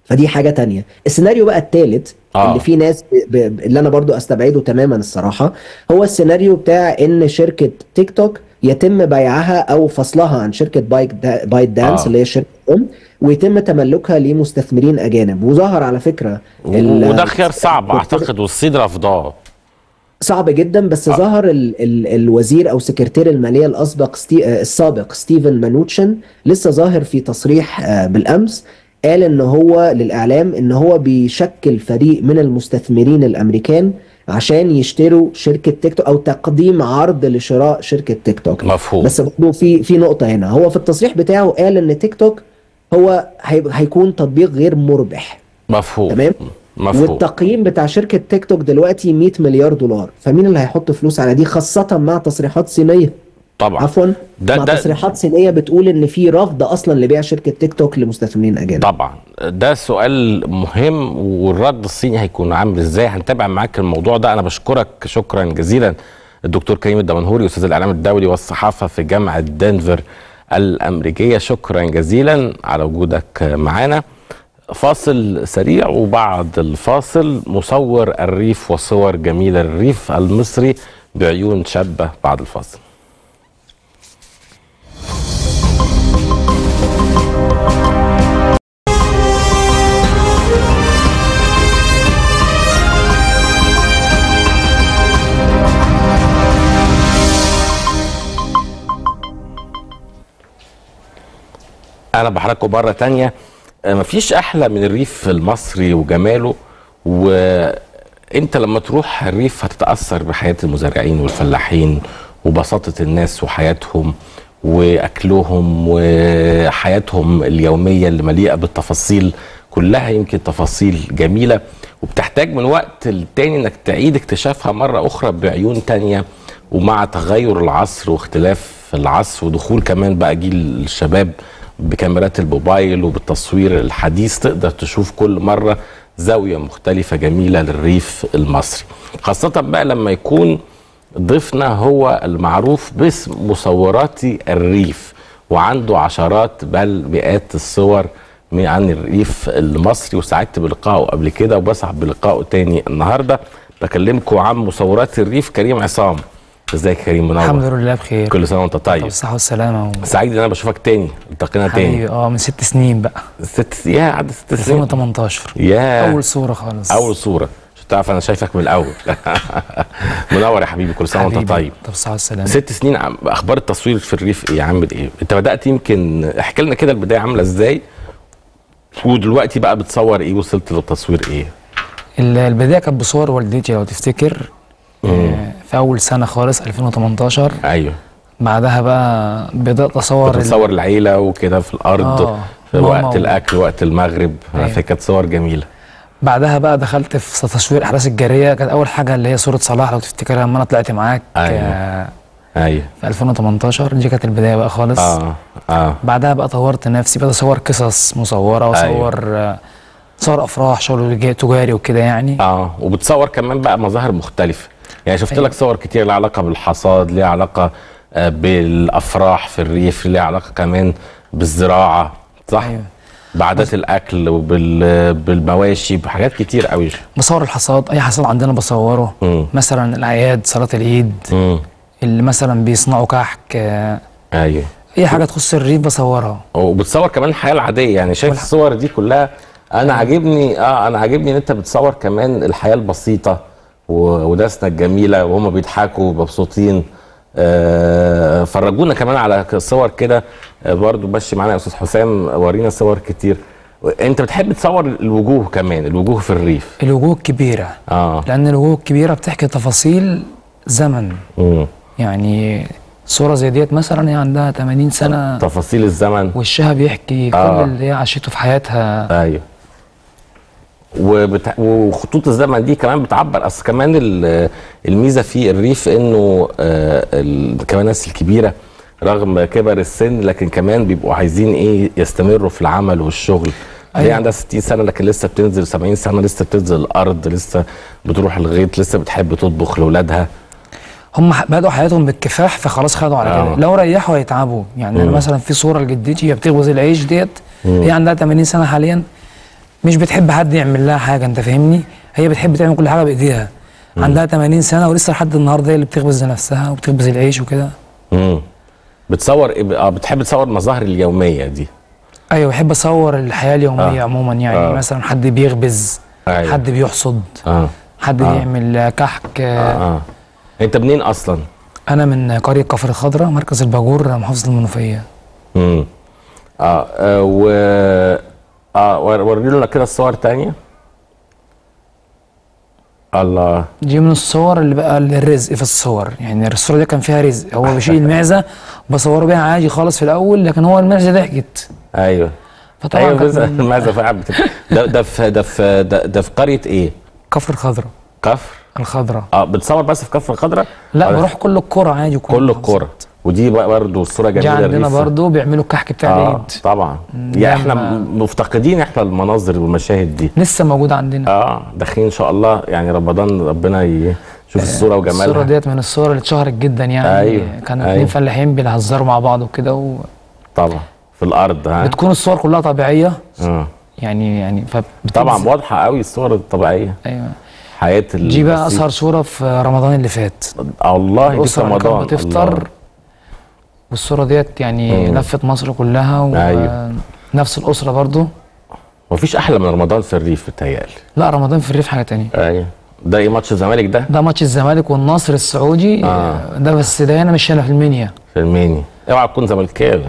Speaker 21: فدي حاجه تانية السيناريو بقى الثالث
Speaker 1: آه.
Speaker 21: اللي فيه ناس ب... ب... اللي انا برضو استبعده تماما الصراحه هو السيناريو بتاع ان شركه تيك توك يتم بيعها او فصلها عن شركه بايك دا... بايت دانس
Speaker 1: آه.
Speaker 21: اللي هي الشركه الام ويتم تملكها لمستثمرين اجانب وظهر على فكره ال-
Speaker 1: وده خيار صعب اعتقد والصين رافضاه
Speaker 21: صعب جدا بس آه. ظهر ال ال الوزير او سكرتير الماليه الاسبق ستي آه، السابق ستيفن مانوتشن لسه ظاهر في تصريح آه، بالامس قال ان هو للاعلام ان هو بيشكل فريق من المستثمرين الامريكان عشان يشتروا شركه تيك توك او تقديم عرض لشراء شركه تيك توك
Speaker 1: مفهوم
Speaker 21: بس برضه في في نقطه هنا هو في التصريح بتاعه قال ان تيك توك هو هي- هيكون تطبيق غير مربح
Speaker 1: مفهوم
Speaker 21: تمام
Speaker 1: مفهوم
Speaker 21: والتقييم بتاع شركه تيك توك دلوقتي 100 مليار دولار فمين اللي هيحط فلوس على دي خاصه مع تصريحات صينيه
Speaker 1: طبعا
Speaker 21: عفوا
Speaker 1: ده-
Speaker 21: مع
Speaker 1: ده-
Speaker 21: تصريحات صينيه بتقول ان في رفض اصلا لبيع شركه تيك توك لمستثمرين اجانب
Speaker 1: طبعا ده سؤال مهم والرد الصيني هيكون عامل ازاي هنتابع معاك الموضوع ده انا بشكرك شكرا جزيلا الدكتور كريم الدمنهوري استاذ الاعلام الدولي والصحافه في جامعه دنفر الامريكيه شكرا جزيلا على وجودك معانا فاصل سريع وبعد الفاصل مصور الريف وصور جميله الريف المصري بعيون شابه بعد الفاصل انا بحركه مره تانية آه، مفيش احلى من الريف المصري وجماله وانت لما تروح الريف هتتاثر بحياه المزارعين والفلاحين وبساطه الناس وحياتهم واكلهم وحياتهم اليوميه اللي مليئه بالتفاصيل كلها يمكن تفاصيل جميله وبتحتاج من وقت للتاني انك تعيد اكتشافها مره اخرى بعيون تانية ومع تغير العصر واختلاف العصر ودخول كمان بقى جيل الشباب بكاميرات الموبايل وبالتصوير الحديث تقدر تشوف كل مرة زاوية مختلفة جميلة للريف المصري خاصة بقى لما يكون ضيفنا هو المعروف باسم مصوراتي الريف وعنده عشرات بل مئات الصور من- عن الريف المصري وسعدت بلقائه قبل كده وبسعد بلقائه تاني النهارده بكلمكم عن مصورات الريف كريم عصام ازيك يا كريم منور
Speaker 4: الحمد لله بخير
Speaker 1: كل سنه وانت طيب
Speaker 4: بالصحة والسلامة و...
Speaker 1: سعيد ان انا بشوفك تاني التقينا تاني
Speaker 4: حبيبي اه من ست سنين بقى
Speaker 1: ست يا عدى ست سنين
Speaker 4: 2018
Speaker 1: يا
Speaker 4: أول صورة خالص
Speaker 1: اول صوره مش تعرف انا شايفك من الاول منور يا حبيبي كل سنه وانت
Speaker 4: حبيبي.
Speaker 1: طيب
Speaker 4: طب بالصحة والسلامة
Speaker 1: ست سنين عم- اخبار التصوير في الريف ايه عامل ايه انت بدات يمكن احكي لنا كده البدايه عامله ازاي ودلوقتي بقى بتصور ايه وصلت للتصوير ايه
Speaker 4: ال- البداية كانت بصور والدتي لو تفتكر آه، في أول سنة خالص 2018
Speaker 1: ايوه
Speaker 4: بعدها بقى بدأت أصور ال-
Speaker 1: بتصور العيله وكده في الارض
Speaker 4: آه،
Speaker 1: في
Speaker 4: ماما
Speaker 1: وقت
Speaker 4: و-
Speaker 1: الاكل وقت المغرب
Speaker 4: أيوة.
Speaker 1: فكانت صور جميله
Speaker 4: بعدها بقى دخلت في تصوير أحداث الجارية كانت أول حاجة اللي هي صورة صلاح لو تفتكرها لما أنا طلعت معاك
Speaker 1: أيوة.
Speaker 4: آه،
Speaker 1: ايوه
Speaker 4: في 2018 دي كانت البداية بقى خالص
Speaker 1: اه اه
Speaker 4: بعدها بقى طورت نفسي بقيت اصور قصص مصوره واصور أيوة. صور افراح شغل جا- تجاري وكده يعني
Speaker 1: اه وبتصور كمان بقى مظاهر مختلفه يعني شفت لك صور كتير لها علاقه بالحصاد ليها علاقه آه، بالافراح في الريف ليها علاقه كمان بالزراعه صح أيوة. بعادات الاكل وبالمواشي بحاجات كتير قوي
Speaker 4: بصور الحصاد اي حصاد عندنا بصوره
Speaker 1: مم.
Speaker 4: مثلا الاعياد صلاه العيد
Speaker 1: مم.
Speaker 4: اللي مثلا بيصنعوا كحك آه،
Speaker 1: ايوه
Speaker 4: اي حاجه تخص الريف بصورها
Speaker 1: وبتصور كمان الحياه العاديه يعني شايف الصور دي كلها انا عاجبني اه انا عاجبني ان انت بتصور كمان الحياه البسيطه و- وناسنا الجميله وهم بيضحكوا ومبسوطين آه فرجونا كمان على ك- صور كده آه برضو ماشي معانا يا استاذ حسام ورينا صور كتير انت بتحب تصور الوجوه كمان الوجوه في الريف
Speaker 4: الوجوه الكبيره
Speaker 1: اه
Speaker 4: لان الوجوه الكبيره بتحكي تفاصيل زمن
Speaker 1: مم.
Speaker 4: يعني صوره زي ديت مثلا هي عندها 80 سنه
Speaker 1: تفاصيل الزمن
Speaker 4: وشها بيحكي كل
Speaker 1: آه.
Speaker 4: اللي هي عاشته في حياتها
Speaker 1: ايوه وبت... وخطوط الزمن دي كمان بتعبر اصل كمان ال- الميزه في الريف انه آه ال... كمان الناس الكبيره رغم كبر السن لكن كمان بيبقوا عايزين ايه يستمروا في العمل والشغل هي
Speaker 4: أيوة.
Speaker 1: عندها 60 سنه لكن لسه بتنزل 70 سنه لسه بتنزل الارض لسه بتروح الغيط لسه بتحب تطبخ لاولادها
Speaker 4: هم ح- بدأوا حياتهم بالكفاح فخلاص خدوا على
Speaker 1: آه.
Speaker 4: كده لو ريحوا هيتعبوا يعني انا
Speaker 1: مم.
Speaker 4: مثلا في صوره لجدتي هي بتخبز العيش ديت
Speaker 1: مم.
Speaker 4: هي عندها 80 سنه حاليا مش بتحب حد يعمل لها حاجه انت فاهمني هي بتحب تعمل كل حاجه بايديها عندها 80 سنه ولسه لحد النهارده هي اللي بتخبز لنفسها وبتخبز العيش وكده
Speaker 1: امم بتصور إيه؟ اه بتحب تصور المظاهر اليوميه دي
Speaker 4: ايوه بحب اصور الحياه اليوميه
Speaker 1: آه.
Speaker 4: عموما يعني
Speaker 1: آه.
Speaker 4: مثلا حد بيخبز
Speaker 1: أيوة.
Speaker 4: حد بيحصد
Speaker 1: اه
Speaker 4: حد
Speaker 1: آه.
Speaker 4: بيعمل كحك
Speaker 1: اه, آه. انت منين اصلا
Speaker 4: انا من قريه كفر الخضراء مركز الباجور محافظه المنوفيه
Speaker 1: امم اه, آه و اه ور- وري لنا كده الصور تانية الله
Speaker 4: دي من الصور اللي بقى الرزق في الصور يعني الصوره دي كان فيها رزق هو بيشيل المعزه بصوره بيها عادي خالص في الاول لكن هو المعزه ضحكت
Speaker 1: ايوه
Speaker 4: فطبعا
Speaker 1: ايوه
Speaker 4: كانت
Speaker 1: بس
Speaker 4: من-
Speaker 1: المعزه فعلا بت... ده ده في ده في ده, ده في قريه ايه؟
Speaker 4: كفر الخضراء
Speaker 1: كفر
Speaker 4: الخضراء
Speaker 1: اه بتصور بس في كفر الخضراء؟
Speaker 4: لا
Speaker 1: ولا-
Speaker 4: بروح كل القرى عادي وكل
Speaker 1: كل الكوره ودي بقى برضه الصوره
Speaker 4: دي
Speaker 1: جميله
Speaker 4: عندنا
Speaker 1: الريف.
Speaker 4: برضو بيعملوا الكحك بتاع
Speaker 1: اه
Speaker 4: العيد
Speaker 1: طبعا
Speaker 4: مم،
Speaker 1: يا احنا
Speaker 4: لما-
Speaker 1: م- مفتقدين احنا المناظر والمشاهد دي
Speaker 4: لسه موجود عندنا
Speaker 1: اه داخلين ان شاء الله يعني رمضان ربنا يشوف الصوره وجمالها
Speaker 4: الصوره ديت من الصور اللي اتشهرت جدا يعني
Speaker 1: أيوة،
Speaker 4: كانوا
Speaker 1: أيوة.
Speaker 4: اتنين فلاحين بيهزروا مع بعض وكده و...
Speaker 1: طبعا في الارض ها
Speaker 4: بتكون الصور كلها طبيعيه
Speaker 1: اه
Speaker 4: يعني يعني فبتبز-
Speaker 1: طبعا واضحه قوي الصور الطبيعيه
Speaker 4: ايوه
Speaker 1: حياه
Speaker 4: دي بقى
Speaker 1: البسيط.
Speaker 4: اصغر صوره في رمضان اللي فات
Speaker 1: الله دي في
Speaker 4: الاسره اللي
Speaker 1: رمضان
Speaker 4: كانت بتفطر
Speaker 1: الله.
Speaker 4: والصوره ديت يعني
Speaker 1: مم.
Speaker 4: لفت مصر كلها
Speaker 1: أيوة.
Speaker 4: ونفس الاسره برضو
Speaker 1: مفيش احلى من رمضان في الريف بتهيألي
Speaker 4: لا رمضان في الريف حاجه تانية
Speaker 1: ايوه ده ايه ماتش الزمالك ده
Speaker 4: ده ماتش الزمالك والنصر السعودي
Speaker 1: آه.
Speaker 4: ده بس ده هنا مش هنا في المنيا
Speaker 1: في الميني اوعى تكون زملكاوي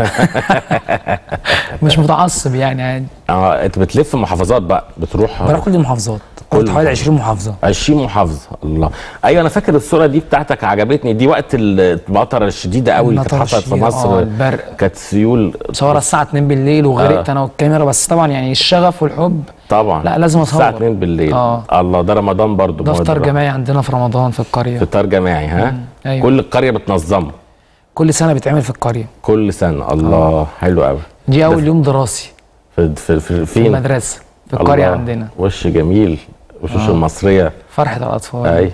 Speaker 4: مش متعصب يعني عادي
Speaker 1: اه انت بتلف محافظات بقى بتروح
Speaker 4: بروح كل المحافظات
Speaker 1: كل
Speaker 4: رحت حوالي
Speaker 1: محافظة.
Speaker 4: 20 محافظه
Speaker 1: 20 محافظه الله ايوه انا فاكر الصوره دي بتاعتك عجبتني دي وقت المطره الشديده قوي اللي كانت
Speaker 4: المطرة
Speaker 1: حصلت في
Speaker 4: الشديدة،
Speaker 1: مصر
Speaker 4: آه، البرق.
Speaker 1: كانت سيول
Speaker 4: صورة الساعة 2 بالليل وغرقت
Speaker 1: آه.
Speaker 4: انا والكاميرا بس طبعا يعني الشغف والحب
Speaker 1: طبعا
Speaker 4: لا، لازم
Speaker 1: الساعه
Speaker 4: أصور.
Speaker 1: 2 بالليل
Speaker 4: آه.
Speaker 1: الله ده رمضان برضو
Speaker 4: ده
Speaker 1: ما هو
Speaker 4: افطار
Speaker 1: بقى.
Speaker 4: جماعي عندنا في رمضان في القرية
Speaker 1: فطار جماعي ها
Speaker 4: مم. أيوة.
Speaker 1: كل القريه بتنظمه
Speaker 4: كل سنة بيتعمل في القرية
Speaker 1: كل سنه الله حلو قوي
Speaker 4: دي
Speaker 1: ده
Speaker 4: أول يوم دراسي
Speaker 1: في في, في,
Speaker 4: في
Speaker 1: فين
Speaker 4: المدرسة في القرية
Speaker 1: الله.
Speaker 4: عندنا
Speaker 1: وش جميل وشوش
Speaker 4: آه.
Speaker 1: المصريه
Speaker 4: فرحة الأطفال
Speaker 1: اي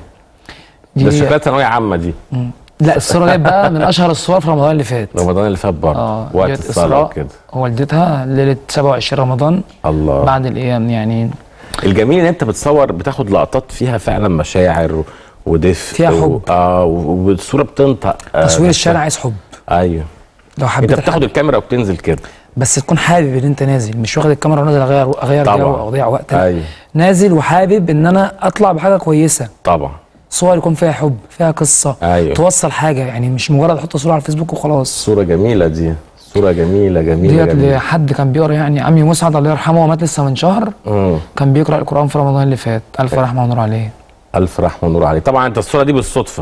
Speaker 4: دي-
Speaker 1: ده شكلها ثانويه عامه دي
Speaker 4: مم. لا الصورة دي بقى من أشهر الصور في رمضان اللي فات
Speaker 1: رمضان اللي فات برضه
Speaker 4: اه
Speaker 1: وقت
Speaker 4: ديت
Speaker 1: الصلاه
Speaker 4: إسراء
Speaker 1: وكده
Speaker 4: والدتها ليلة 27 رمضان
Speaker 1: الله
Speaker 4: بعد الأيام يعني
Speaker 1: الجميل ان انت بتصور بتاخد لقطات فيها فعلا مشاعر و- ودفء
Speaker 4: فيها حب.
Speaker 1: و... اه و- والصوره بتنطق آه
Speaker 4: تصوير
Speaker 1: نفسها.
Speaker 4: الشارع عايز حب
Speaker 1: ايوه
Speaker 4: لو حبيت
Speaker 1: انت بتاخد الكاميرا وبتنزل كده
Speaker 4: بس تكون حابب ان انت نازل مش واخد الكاميرا ونازل اغير اغير
Speaker 1: طبعا.
Speaker 4: جو او اضيع وقت لا.
Speaker 1: ايوه
Speaker 4: نازل وحابب ان انا اطلع بحاجه كويسه
Speaker 1: طبعا
Speaker 4: صور يكون فيها حب فيها قصه
Speaker 1: ايوه
Speaker 4: توصل حاجه يعني مش مجرد احط صوره على الفيسبوك وخلاص
Speaker 1: صوره جميله دي صوره جميله جميله
Speaker 4: ديت
Speaker 1: جميله
Speaker 4: لحد كان بيقرا يعني عمي مسعد الله يرحمه هو مات لسه من شهر
Speaker 1: مم.
Speaker 4: كان بيقرا القران في رمضان اللي فات الف رحمه ونور عليه
Speaker 1: الف رحمه ونور عليه طبعا انت الصوره دي بالصدفه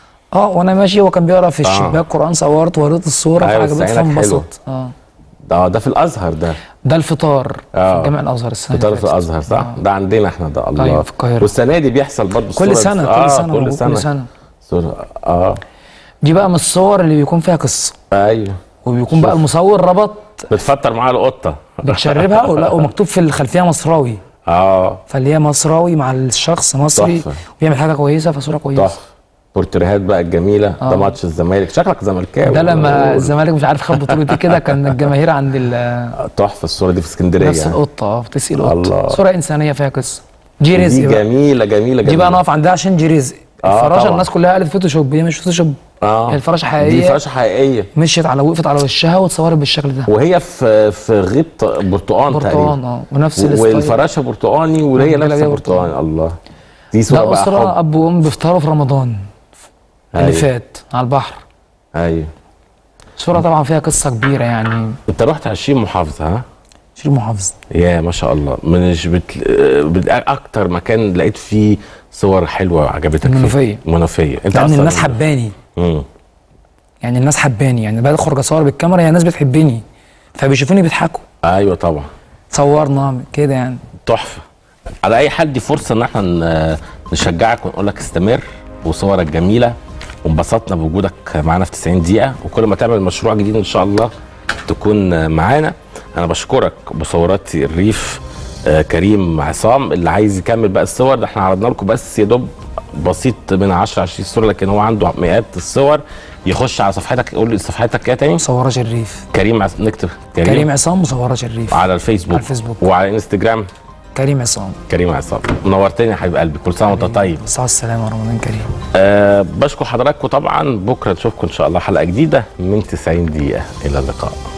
Speaker 4: اه وانا ماشي هو كان بيقرا في
Speaker 1: آه.
Speaker 4: الشباك قران صورت وريت الصوره
Speaker 1: أيوة، بس
Speaker 4: فعجبته
Speaker 1: عينك
Speaker 4: فانبسط اه
Speaker 1: ده ده في الازهر ده
Speaker 4: ده الفطار في
Speaker 1: اه
Speaker 4: جامع الازهر السنه
Speaker 1: فطار
Speaker 4: اللي
Speaker 1: في
Speaker 4: فاتت.
Speaker 1: الازهر صح ده عندنا احنا ده الله
Speaker 4: أيوة، في القاهرة.
Speaker 1: والسنه دي بيحصل برضه
Speaker 4: كل
Speaker 1: الصورة
Speaker 4: سنه
Speaker 1: دي.
Speaker 4: كل
Speaker 1: آه
Speaker 4: سنه
Speaker 1: كل
Speaker 4: موجود
Speaker 1: سنه
Speaker 4: كل سنه
Speaker 1: صورة اه
Speaker 4: دي بقى من الصور اللي بيكون فيها قصه
Speaker 1: ايوه
Speaker 4: وبيكون بقى المصور ربط
Speaker 1: بتفطر معاها القطه
Speaker 4: بتشربها ولا ومكتوب في الخلفيه مصراوي
Speaker 1: اه
Speaker 4: فاللي هي مصراوي مع الشخص مصري
Speaker 1: تحفة.
Speaker 4: وبيعمل حاجه كويسه فصوره كويسه
Speaker 1: تحفه بورتريهات بقى الجميله
Speaker 4: آه.
Speaker 1: ده ماتش الزمالك شكلك زملكاوي
Speaker 4: ده لما الزمالك مش عارف خد بطوله دي كده كان الجماهير عند ال-
Speaker 1: تحفه الصوره دي في اسكندريه
Speaker 4: نفس القطه اه بتسقي القطه
Speaker 1: الله.
Speaker 4: صوره انسانيه فيها قصه دي رزق
Speaker 1: دي
Speaker 4: بقى.
Speaker 1: جميله جميله
Speaker 4: دي بقى
Speaker 1: جميلة.
Speaker 4: نقف عندها عشان دي رزق
Speaker 1: آه،
Speaker 4: الفراشه
Speaker 1: طبعا.
Speaker 4: الناس كلها قالت فوتوشوب هي مش فوتوشوب
Speaker 1: اه
Speaker 4: هي الفراشه
Speaker 1: دي
Speaker 4: حقيقيه
Speaker 1: فراشه حقيقيه
Speaker 4: مشيت على وقفت على وشها واتصورت بالشكل ده
Speaker 1: وهي في في غيط برتقان
Speaker 4: برتقان
Speaker 1: تقريبا
Speaker 4: اه ونفس
Speaker 1: و-
Speaker 4: الستايل
Speaker 1: والفراشه برتقاني وهي
Speaker 4: والجلابية
Speaker 1: لابسه
Speaker 4: برتقان.
Speaker 1: برتقاني الله دي صوره
Speaker 4: ده
Speaker 1: بقى
Speaker 4: اسره
Speaker 1: حب
Speaker 4: اب وام بيفطروا في رمضان اللي
Speaker 1: أيوة.
Speaker 4: فات على البحر
Speaker 1: ايوه
Speaker 4: صوره طبعا فيها قصه كبيره يعني
Speaker 1: انت رحت 20 محافظه ها
Speaker 4: شيل محافظ
Speaker 1: يا ما شاء الله مش بت... بت... اكتر مكان لقيت فيه صور حلوه عجبتك فيه.
Speaker 4: المنوفية.
Speaker 1: المنوفيه انت
Speaker 4: لان
Speaker 1: اصلا
Speaker 4: الناس حباني
Speaker 1: مم.
Speaker 4: يعني الناس حباني يعني بدخل اصور بالكاميرا هي الناس بتحبني فبيشوفوني بيضحكوا
Speaker 1: ايوه طبعا
Speaker 4: صورنا كده يعني
Speaker 1: تحفه على اي حد دي فرصه ان احنا ن- نشجعك ونقول لك استمر وصورك جميله وانبسطنا بوجودك معانا في 90 دقيقه وكل ما تعمل مشروع جديد ان شاء الله تكون معانا انا بشكرك بصورات الريف آه، كريم عصام اللي عايز يكمل بقى الصور ده احنا عرضنا لكم بس يا دوب بسيط من 10 20 صوره لكن هو عنده مئات الصور يخش على صفحتك قول لي صفحتك ايه تاني
Speaker 4: مصوره شريف
Speaker 1: كريم عس... نكتب
Speaker 4: كريم, كريم عصام مصوره شريف
Speaker 1: على الفيسبوك
Speaker 4: على الفيسبوك
Speaker 1: وعلى انستجرام
Speaker 4: كريم عصام
Speaker 1: كريم عصام نورتني يا حبيب قلبي كل سنه وانت طيب
Speaker 4: صحة السلامة رمضان كريم
Speaker 1: أه بشكر حضراتكم طبعا بكره نشوفكم ان شاء الله حلقه جديده من 90 دقيقه الى اللقاء